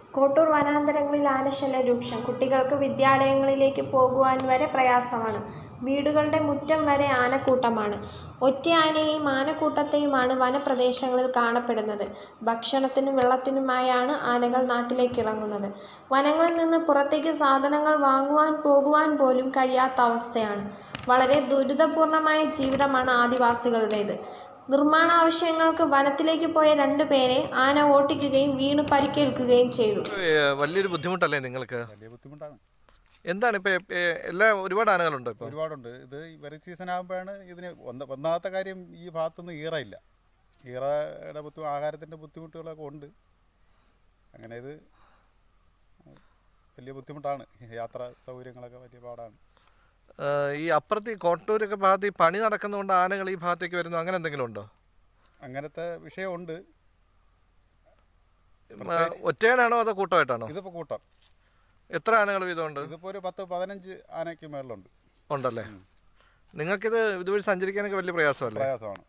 കോട്ടൂർ വനാന്തരങ്ങളിൽ ആനശല്യം രൂക്ഷം കുട്ടികൾക്ക് വിദ്യാലയങ്ങളിലേക്ക് പോകുവാൻ വരെ പ്രയാസമാണ് വീടുകളുടെ മുറ്റം വരെ ആനക്കൂട്ടമാണ് ഒറ്റയാനയെയും ആനക്കൂട്ടത്തെയുമാണ് വനപ്രദേശങ്ങളിൽ കാണപ്പെടുന്നത് ഭക്ഷണത്തിനും വെള്ളത്തിനുമായാണ് ആനകൾ നാട്ടിലേക്കിറങ്ങുന്നത് വനങ്ങളിൽ നിന്ന് പുറത്തേക്ക് സാധനങ്ങൾ വാങ്ങുവാൻ പോകുവാൻ പോലും കഴിയാത്ത അവസ്ഥയാണ് വളരെ ദുരിതപൂർണമായ ജീവിതമാണ് ആദിവാസികളുടേത് നിർമ്മാണാവശ്യങ്ങൾക്ക് വനത്തിലേക്ക് പോയ രണ്ടുപേരെ ആന ഓട്ടിക്കുകയും വീണു പരിക്കേൽക്കുകയും ചെയ്തു ഏ, വലിയൊരു ബുദ്ധിമുട്ടല്ലേ നിങ്ങൾക്ക് വലിയ ബുദ്ധിമുട്ടാണ് എന്താണ് ഇപ്പൊ ഏ, എല്ലാ ഒരുപാട് ആനകളുണ്ടോ ഇപ്പൊ ഒരുപാടുണ്ട് ഇത് വരി സീസൺ ആകുമ്പോഴാണ് ഇതിന് ഒന്ന് ഒന്നാമത്തെ കാര്യം ഈ ഭാഗത്തൊന്നും ഈറയില്ല ഈറയുടെ ബുദ്ധി ആഹാരത്തിൻ്റെ ബുദ്ധിമുട്ടുകളൊക്കെ ഉണ്ട് അങ്ങനെ ഇത് വലിയ ബുദ്ധിമുട്ടാണ് യാത്രാ സൗകര്യങ്ങളൊക്കെ വലിയ പാടാണ് ഏ, ഈ അപ്പുറത്ത് ഈ കോട്ടൂരൊക്കെ ഭാഗത്ത് ഈ പണി നടക്കുന്നതുകൊണ്ട് ആനകൾ ഈ ഭാഗത്തേക്ക് വരുന്നു അങ്ങനെ എന്തെങ്കിലും ഉണ്ടോ അങ്ങനത്തെ വിഷയമുണ്ട് ആ, ഒറ്റയാനാണോ അതോ കൂട്ടമായിട്ടാണോ ഇതിപ്പോൾ കൂട്ടം എത്ര ആനകൾ വീതമുണ്ട് ഇതിപ്പോൾ ഒരു പത്ത് പതിനഞ്ച് ആനയ്ക്ക് മേളിലുണ്ട് ഉണ്ടല്ലേ നിങ്ങൾക്കിത് ഇതുവഴി സഞ്ചരിക്കാനൊക്കെ വലിയ പ്രയാസമല്ലേ പ്രയാസമാണ്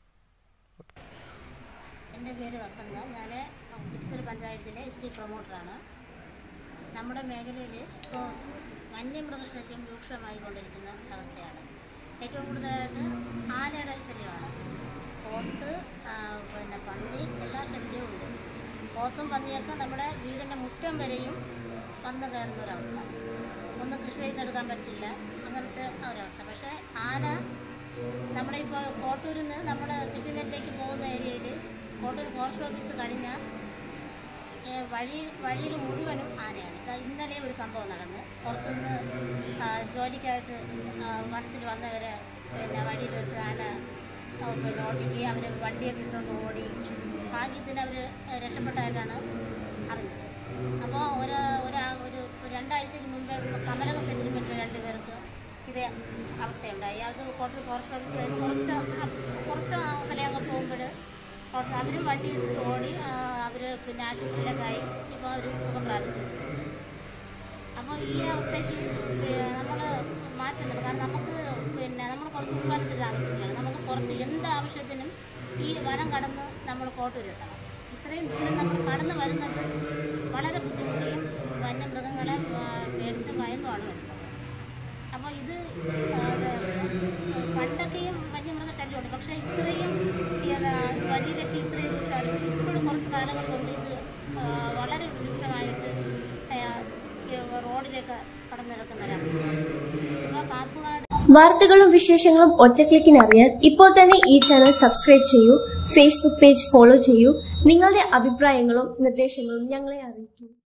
എൻ്റെ പേര് വസന്ത ഞാൻ കുറ്റിച്ചൽ പഞ്ചായത്തിലെ എസ് ടി പ്രൊമോട്ടറാണ് നമ്മുടെ മേഖലയിൽ ഇപ്പോൾ വന്യമൃഗശല്യം രൂക്ഷമായി കൊണ്ടിരിക്കുന്ന അവസ്ഥയാണ് ഏറ്റവും കൂടുതലായിട്ട് ആനയുടെ ശല്യമാണ് പോത്ത് ആ, പിന്നെ പന്നി എല്ലാ ശല്യവും ഉണ്ട് പോത്തും പന്നിയൊക്കെ നമ്മുടെ വീടിൻ്റെ മുറ്റം വരെയും വന്ന് കയറുന്ന ഒരവസ്ഥ ഒന്നും കൃഷി ചെയ്തെടുക്കാൻ പറ്റില്ല അങ്ങനത്തെ ഒരവസ്ഥ പക്ഷേ ആന നമ്മുടെ ഇപ്പോൾ കോട്ടൂരിൽ നിന്ന് നമ്മുടെ സിറ്റി നെറ്റിലേക്ക് പോകുന്ന ഏരിയയിൽ കോട്ടൂർ ഫോറസ്റ്റ് ഓഫീസ് കഴിഞ്ഞാൽ ഏ, വഴി വഴിയിൽ മുഴുവനും ആനയാണ് ഇതാ ഇന്നലെ ഒരു സംഭവം നടന്ന് പുറത്തുനിന്ന് ആ, ജോലിക്കായിട്ട് ആ, വനത്തിൽ വന്നവരെ പിന്നെ വഴിയിൽ വെച്ച് ആന ആ, പിന്നെ ഓടിക്കുകയും അവർ വണ്ടിയൊക്കെ ഇട്ടുകൊണ്ട് ഓടി ഭാഗ്യത്തിന് അവർ രക്ഷപ്പെട്ടായിട്ടാണ് അറിഞ്ഞത് അപ്പോൾ ഒരു ഒരാ ഒരു ഒരു രണ്ടാഴ്ചയ്ക്ക് മുമ്പേ കമലക സെറ്റിൽമെൻറ്റിൽ രണ്ട് പേർക്ക് ഇതേ അവസ്ഥയുണ്ടായി അത് കോട്ടൂർ ഫോറസ്റ്റ് ഓഫീസിൽ കുറച്ച് അ- കുറച്ച് അകലെ അങ്ങ് പോകുമ്പോൾ കുറച്ച് അവരും വണ്ടി എടുത്തിട്ട് ഓടി അവർ പിന്നെ ആശുപത്രിയിലേക്കായി ഇപ്പോൾ അവർ സുഖം പ്രാപിച്ചിട്ടുണ്ട് അപ്പോൾ ഈ അവസ്ഥയ്ക്ക് നമ്മൾ മാറ്റണം കാരണം നമുക്ക് പിന്നെ നമ്മൾ കുറച്ച് ഉൾവനത്തിൽ താമസിക്കുകയാണ് നമുക്ക് പുറത്ത് എന്ത് ആവശ്യത്തിനും ഈ വനം കടന്ന് നമ്മൾ കോട്ടൂരെത്തണം ഇത്രയും ദൂരം നമ്മൾ കടന്നു വരുന്നത് വളരെ ബുദ്ധിമുട്ടിയും വന്യമൃഗങ്ങളെ ആ, പേടിച്ചും ഭയന്നുമാണ് വരുന്നത് അപ്പോൾ ഇത് ആ, ഇത് പണ്ടൊക്കെയും വന്യമൃഗ ശല്യമുണ്ട് പക്ഷേ ഇത്രയും ഏതാ, വഴിയിലൊക്കെ ഇത്രയും രൂക്ഷമായിരുന്നു പക്ഷേ ഇപ്പോഴും കുറച്ച് കാലങ്ങൾ കൊണ്ട് ഇത് ആ, വളരെ രൂക്ഷമായിട്ട് ആ, ഈ റോഡിലേക്ക് കടന്നിറക്കുന്ന ഒരവസ്ഥയാണ് ഇപ്പോൾ കാപ്പുകാട് വാർത്തകളും വിശേഷങ്ങളും ഒറ്റക്ലിക്കിന് അറിയാൻ ഇപ്പോൾ തന്നെ ഈ ചാനൽ സബ്സ്ക്രൈബ് ചെയ്യൂ ഫേസ്ബുക്ക് പേജ് ഫോളോ ചെയ്യൂ നിങ്ങളുടെ അഭിപ്രായങ്ങളും നിർദ്ദേശങ്ങളും ഞങ്ങളെ അറിയിക്കൂ